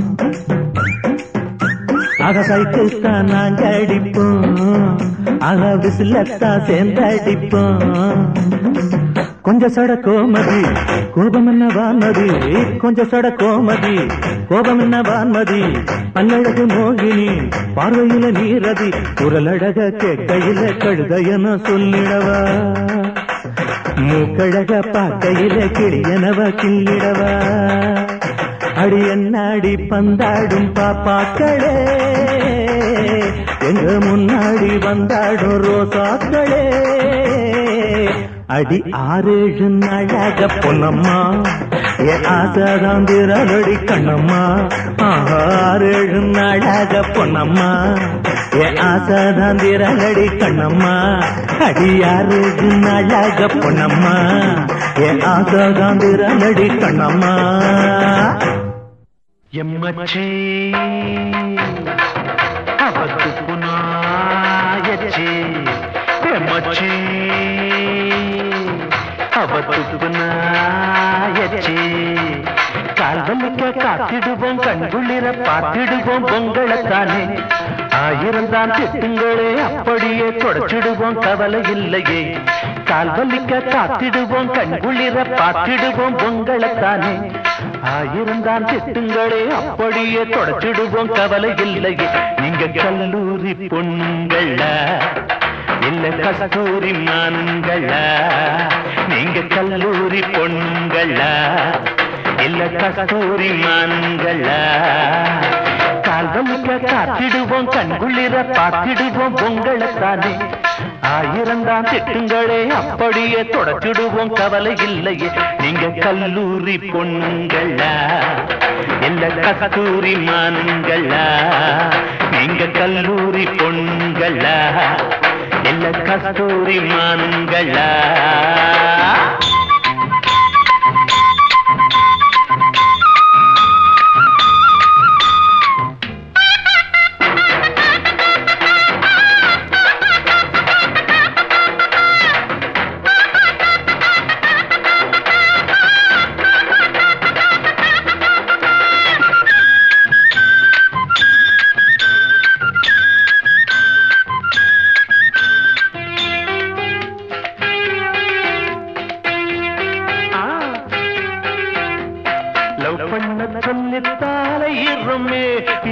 ஆக சைட்டு தான் நாங்க அடிப்போம் ஆக பிசில தான் சேர்ந்து அடிப்போம் கொஞ்சம் சட கோமதி கோபம் என்ன வான்மதி கொஞ்சம் சட கோமதி கோபம் என்ன வான்மதி பல்லழகு மோகினி பார்வையில நீரதி குரலழக கேட்கையில கழுத என சொல்லிடவா மூக்கழக பார்க்கையில கிளியனவ கிள்ளிடவா அடி என்னாடி பந்தாடும் பாப்பாக்களே எங்க முன்னாடி வந்தாடும் ரோசாக்களே அடி ஆறேழு அழக பொன்னம்மா ஏ ஆசாதான் திரளடி கண்ணம்மா ஆஹா, ஆறேழு அழக பொன்னம்மா ஏ ஆசாதான் திரளடி கண்ணம்மா அடி ஆறேழு அழக பொன்னம்மா ஏ ஆசாதான் திரளடி கண்ணம்மா எம்மச்சே அவத்து புனாயச்சே எம்மச்சே அவத்து புனாயச்சே கால்வலிக்க காத்திடுவோம் கண்குளிர பார்த்திடுவோம் பொங்கலைத்தானே ஆயிரம் தான் திட்டுங்களே அப்படியே தொடச்சிடுவோம் கவலை இல்லையே கால்வலிக்க காத்திடுவோம் கண்குளிர பார்த்திடுவோம் பொங்கலைத்தானே ஆயிரம் தான் திட்டுங்களே அப்படியே தொடச்சிடுவோம் கவலை இல்லையே நீங்க கல்லூரி பொண்ணுங்களா இல்ல கஸ்தூரி மான்களா நீங்க கல்லூரி பொண்ணுங்களா இல்ல கஸ்தூரி மான்களா கால்வலிக்க காத்திடுவோம் கண்குளிர பார்த்திடுவோம் பொங்கலைத்தானே ஆயிரம் தான் திட்டுங்களே அப்படியே தொடச்சிடுவோம் கவலை இல்லையே நீங்க கல்லூரி பொண்ணுங்களா இல்ல கஸ்தூரி மான்களா நீங்க கல்லூரி பொண்ணுங்களா இல்ல கஸ்தூரி மான்களா லவ் பண்ண சொல்லித்தாலே இருமே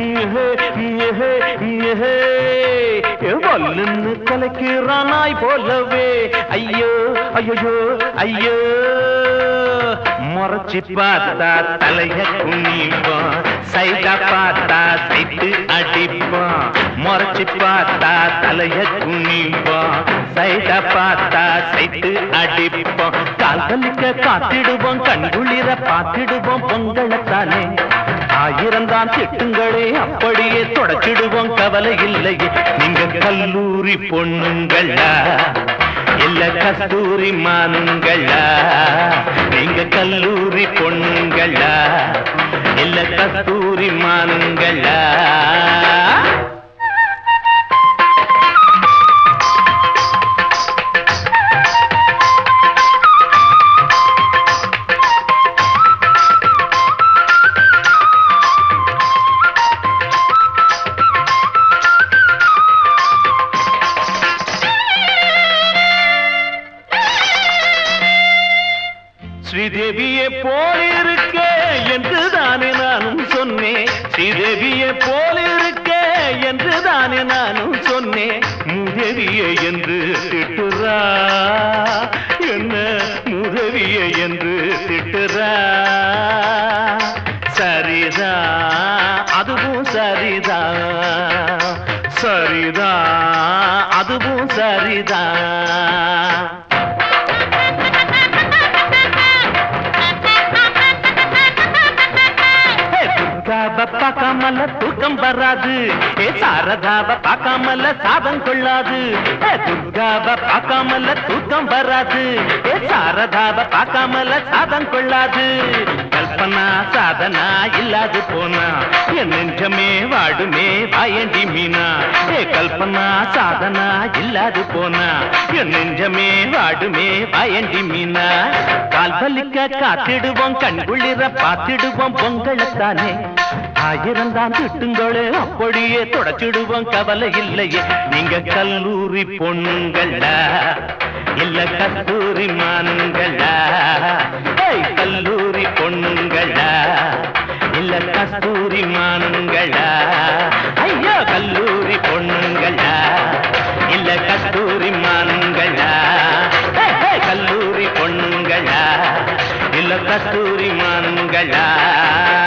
வல்லுன்னு கலக்கிறானாய் போலவே ஐயோ ஐயோ ஐயோ முறைச்சி பார்த்தா தலைய குனிப்பான் சைடா பார்த்தா சைட்டு அடிப்பான் முறைச்சி பார்த்தா தலைய குனிப்பான் சைடா பார்த்தா சைட்டு அடிப்பான் கால்வலிக்க காத்திடுவோம் கண்குளிர பார்த்திடுவோம் பொங்கலைத்தானே ஆயிரம் தான் திட்டுங்களே அப்படியே தொடச்சிடுவோம் கவலை இல்லையே நீங்க கல்லூரி பொண்ணுங்களா இல்ல கஸ்தூரி மானுங்களா நீங்க கல்லூரி பொண்ணுங்களா இல்ல கஸ்தூரி மானுங்களா ஸ்ரீதேவியே போலிருக்க என்று தானே நானும் சொன்னேன் ஸ்ரீதேவியே போலிருக்க என்று தானே நானும் சொன்னேன் முதவியே என்று திட்டுறா என்ன முதவியே என்று திட்டுறா சரிதா அதுவும் சரிதா சரிதா அதுவும் சரிதா துர்காவ பார்க்காமல தூக்கம் வராது ஏ சாரதாவ பார்க்காமல சாதம் கொள்ளாது ஏ துர்காவ பார்க்காமல தூக்கம் வராது ஏ சாரதாவ பார்க்காமல சாதம் கொள்ளாது கல்பனா சாதனா இல்லாது போனா என் நெஞ்சமே வாடுமே வாயண்டி மீனா ஏ கல்பனா சாதனா இல்லாது போனா என் நெஞ்சமே வாடுமே வாயண்டி மீனா கால் வலிக்க காத்திடுவோம் கண் குளிர பார்த்திடுவோம் பொங்கலைத்தானே ஆயிரம் தான் திட்டுங்களே அப்படியே தொடச்சிடுவோம் கவலை இல்லையே நீங்க கல்லூரி பொண்ணுங்களா இல்ல கஸ்தூரி மானுங்களா ஏய், கல்லூரி பொண்ணுங்களா இல்ல கஸ்தூரி மானுங்களா ஐயோ கல்லூரி பொண்ணுங்களா இல்ல கஸ்தூரி மானுங்களா ஏய், ஏய், கல்லூரி பொண்ணுங்களா இல்ல கஸ்தூரி மானுங்களா